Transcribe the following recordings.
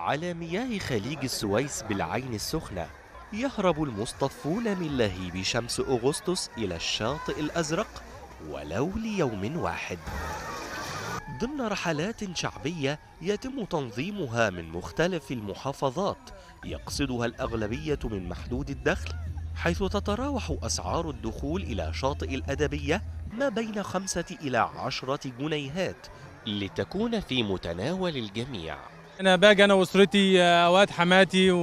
على مياه خليج السويس بالعين السخنة يهرب المصطفون من لهيب شمس أغسطس إلى الشاطئ الأزرق ولو ليوم واحد ضمن رحلات شعبية يتم تنظيمها من مختلف المحافظات يقصدها الأغلبية من محدود الدخل حيث تتراوح أسعار الدخول إلى شاطئ الأدبية ما بين خمسة إلى عشرة جنيهات لتكون في متناول الجميع انا باجي انا واسرتي اوقات حماتي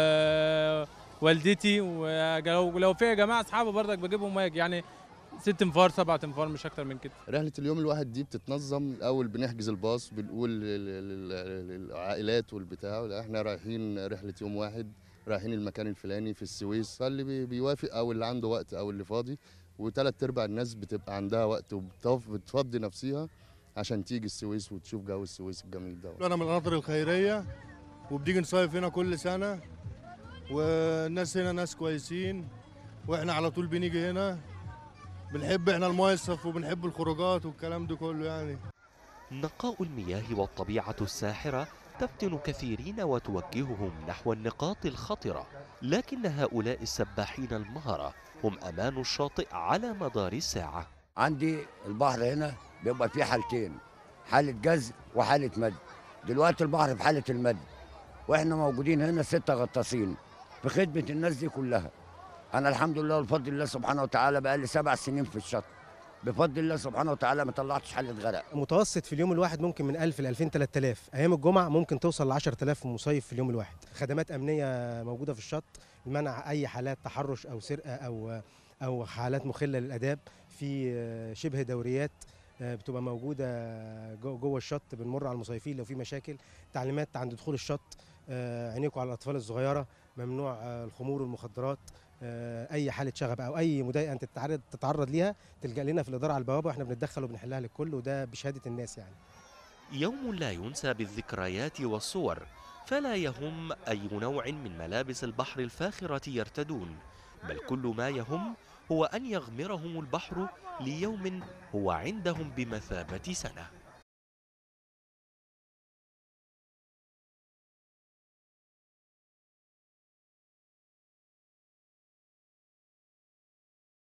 ووالدتي ولو لو في جماعه اصحابي برضك بجيبهم واجي يعني ست انفار سبعة انفار مش اكتر من كده رحلة اليوم الواحد دي بتتنظم الأول بنحجز الباص بنقول لل- لل- للعائلات والبتاع لا احنا رايحين رحلة يوم واحد رايحين المكان الفلاني في السويس فاللي بي- بيوافق أو اللي عنده وقت أو اللي فاضي وتلات أرباع الناس بتبقى عندها وقت وبتفضي نفسها عشان تيجي السويس وتشوف جو السويس الجميل ده انا من القناطر الخيريه وبنيجي نصيف هنا كل سنه والناس هنا ناس كويسين واحنا على طول بنيجي هنا بنحب احنا المصيف وبنحب الخروجات والكلام ده كله يعني نقاء المياه والطبيعة الساحرة تفتن كثيرين وتوجههم نحو النقاط الخطرة لكن هؤلاء السباحين المهرة هم أمان الشاطئ على مدار الساعة عندي البحر هنا بيبقى فيه حالتين حالة جذب وحالة مد دلوقتي البحر في حالة المد واحنا موجودين هنا ستة غطاسين في خدمة الناس دي كلها أنا الحمد لله بفضل الله سبحانه وتعالى بقالي سبع سنين في الشط بفضل الله سبحانه وتعالى ما طلعتش حالة غرق متوسط في اليوم الواحد ممكن من 1000 ل 2000 3000 ايام الجمعه ممكن توصل ل 10000 مصيف في اليوم الواحد خدمات امنيه موجوده في الشط لمنع اي حالات تحرش او سرقه او او حالات مخله للاداب في شبه دوريات بتبقى موجوده جو- جوه الشط بنمر على المصيفين لو في مشاكل تعليمات عند دخول الشط آه، عينيكم على الاطفال الصغيره ممنوع آه، الخمور والمخدرات آه، اي حاله شغب او اي مضايقه انت تتعرض تتعرض ليها تلجا لنا في الاداره على البوابه واحنا بنتدخل وبنحلها للكل وده بشهاده الناس يعني يوم لا ينسى بالذكريات والصور فلا يهم أي نوع من ملابس البحر الفاخرة يرتدون بل كل ما يهم هو أن يغمرهم البحر ليوم هو عندهم بمثابة سنة